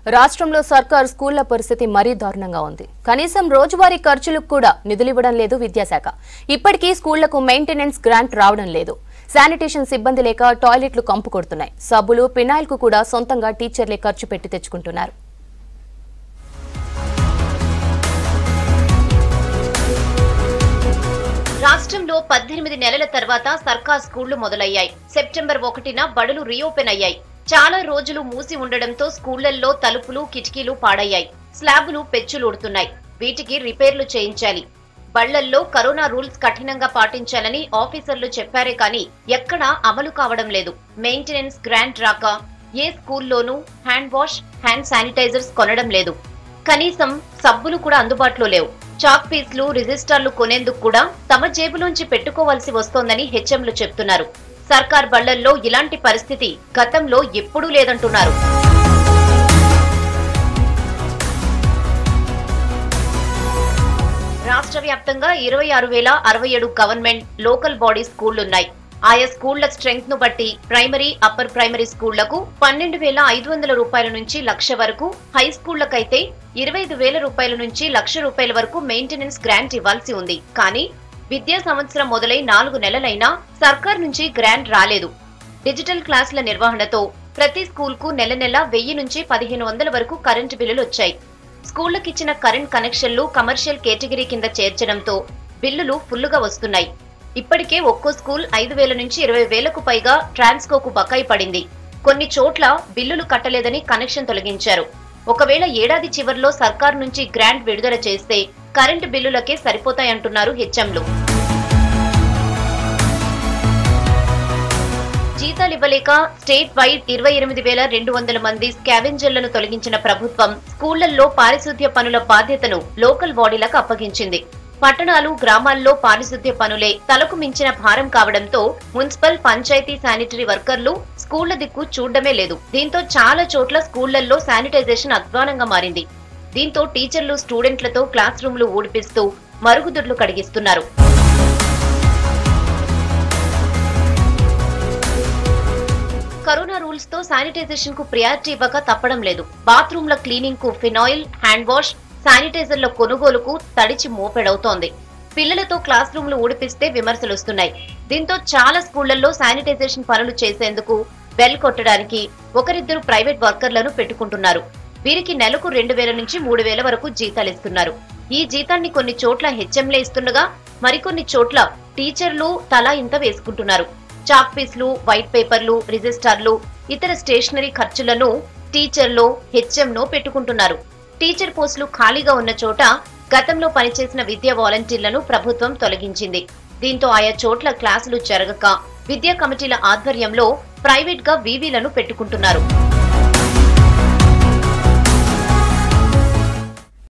రాష్ట్రంలో సర్కార్ స్కూళ్ల పరిస్థితి మరీ దారుణంగా ఉంది కనీసం రోజువారీ ఖర్చులకు కూడా నిధులివ్వడం లేదు విద్యాశాఖ ఇప్పటికీ స్కూళ్లకు మెయింటెనెన్స్ గ్రాంట్ రావడం లేదు శానిటేషన్ సిబ్బంది లేక టాయిలెట్లు కంపు కొడుతున్నాయి సబ్బులు పినాయిల్కు కూడా సొంతంగా టీచర్లే ఖర్చు పెట్టి తెచ్చుకుంటున్నారు రాష్ట్రంలో పద్దెనిమిది నెలల తర్వాత సర్కార్ స్కూళ్లు మొదలయ్యాయి సెప్టెంబర్ ఒకటిన బడులు రీఓపెన్ అయ్యాయి చాలా రోజులు మూసి ఉండడంతో స్కూళ్లల్లో తలుపులు కిటికీలు పాడయ్యాయి స్లాబులు పెచ్చులుడుతున్నాయి వీటికి రిపేర్లు చేయించాలి బళ్లల్లో కరోనా రూల్స్ కఠినంగా పాటించాలని ఆఫీసర్లు చెప్పారే కానీ ఎక్కడా అమలు కావడం లేదు మెయింటెనెన్స్ గ్రాంట్ రాక ఏ స్కూల్లోనూ హ్యాండ్ వాష్ హ్యాండ్ శానిటైజర్స్ కొనడం లేదు కనీసం సబ్బులు కూడా అందుబాటులో లేవు చాక్ పీస్లు రిజిస్టర్లు కొనేందుకు కూడా తమ జేబులోంచి పెట్టుకోవాల్సి వస్తోందని హెచ్ఎంలు చెప్తున్నారు సర్కార్ బళ్లల్లో ఇలాంటి పరిస్థితి గతంలో ఎప్పుడూ లేదంటున్నారు రాష్ట్ర వ్యాప్తంగా ఇరవై ఆరు వేల అరవై ఏడు గవర్నమెంట్ లోకల్ బాడీ స్కూళ్లున్నాయి ఆయా స్కూళ్ల స్ట్రెంగ్త్ ను బట్టి ప్రైమరీ అప్పర్ ప్రైమరీ స్కూళ్లకు పన్నెండు వేల ఐదు వందల రూపాయల నుంచి లక్ష వరకు హై స్కూళ్లకైతే ఇరవై ఐదు వేల రూపాయల నుంచి లక్ష రూపాయల వరకు మెయింటెనెన్స్ గ్రాంట్ ఇవ్వాల్సి ఉంది కానీ విద్యా సంవత్సరం మొదలై నాలుగు నెలలైనా సర్కార్ నుంచి గ్రాంట్ రాలేదు డిజిటల్ క్లాసుల నిర్వహణతో ప్రతి స్కూల్కు నెల నెల వెయ్యి నుంచి పదిహేను వందల వరకు కరెంటు బిల్లులు వచ్చాయి స్కూళ్లకిచ్చిన కరెంట్ కనెక్షన్లు కమర్షియల్ కేటగిరీ కింద చేర్చడంతో బిల్లులు ఫుల్లుగా వస్తున్నాయి ఇప్పటికే ఒక్కో స్కూల్ ఐదు వేల నుంచి ఇరవై వేలకు పైగా ట్రాన్స్కోకు బకాయి పడింది కొన్ని చోట్ల బిల్లులు కట్టలేదని కనెక్షన్ తొలగించారు ఒకవేళ ఏడాది చివర్లో సర్కార్ నుంచి గ్రాంట్ విడుదల చేస్తే కరెంటు బిల్లులకే సరిపోతాయంటున్నారు హెచ్ఎంలు జీతాలు ఇవ్వలేక స్టేట్ వైడ్ ఇరవై ఎనిమిది వేల రెండు వందల మంది స్కావెంజర్లను తొలగించిన ప్రభుత్వం స్కూళ్లల్లో పారిశుద్ధ్య పనుల బాధ్యతను లోకల్ బాడీలకు అప్పగించింది పట్టణాలు గ్రామాల్లో పారిశుద్ధ్య పనులే తలకు మించిన భారం కావడంతో మున్సిపల్ పంచాయతీ శానిటరీ వర్కర్లు స్కూళ్ల దిక్కు చూడడమే లేదు దీంతో చాలా చోట్ల స్కూళ్లల్లో శానిటైజేషన్ అధ్వానంగా మారింది దీంతో టీచర్లు స్టూడెంట్లతో క్లాస్ రూమ్లు ఊడిపిస్తూ మరుగుదొడ్లు కడిగిస్తున్నారు కరోనా రూల్స్ తో శానిటైజేషన్ కు ప్రియారిటీ ఇవ్వక తప్పడం లేదు బాత్రూమ్ల క్లీనింగ్ కు ఫినాయిల్ హ్యాండ్ వాష్ శానిటైజర్ల కొనుగోలుకు తడిచి మోపెడవుతోంది పిల్లలతో క్లాస్ రూమ్లు ఊడిపిస్తే విమర్శలు వస్తున్నాయి దీంతో చాలా స్కూళ్లలో శానిటైజేషన్ పనులు చేసేందుకు బెల్ కొట్టడానికి ఒకరిద్దరు ప్రైవేట్ వర్కర్లను పెట్టుకుంటున్నారు వీరికి నెలకు రెండు వేల నుంచి మూడు వేల వరకు జీతాలు ఇస్తున్నారు ఈ జీతాన్ని కొన్ని చోట్ల హెచ్ఎంలే ఇస్తుండగా మరికొన్ని చోట్ల టీచర్లు తలా ఇంత వేసుకుంటున్నారు చాక్ పీస్లు వైట్ పేపర్లు రిజిస్టార్లు ఇతర స్టేషనరీ ఖర్చులను టీచర్లో హెచ్ఎంనో పెట్టుకుంటున్నారు టీచర్ పోస్టులు ఖాళీగా ఉన్న చోట గతంలో పనిచేసిన విద్యా వాలంటీర్లను ప్రభుత్వం తొలగించింది దీంతో ఆయా చోట్ల క్లాసులు జరగక విద్యా కమిటీల ఆధ్వర్యంలో ప్రైవేట్ గా వీవీలను పెట్టుకుంటున్నారు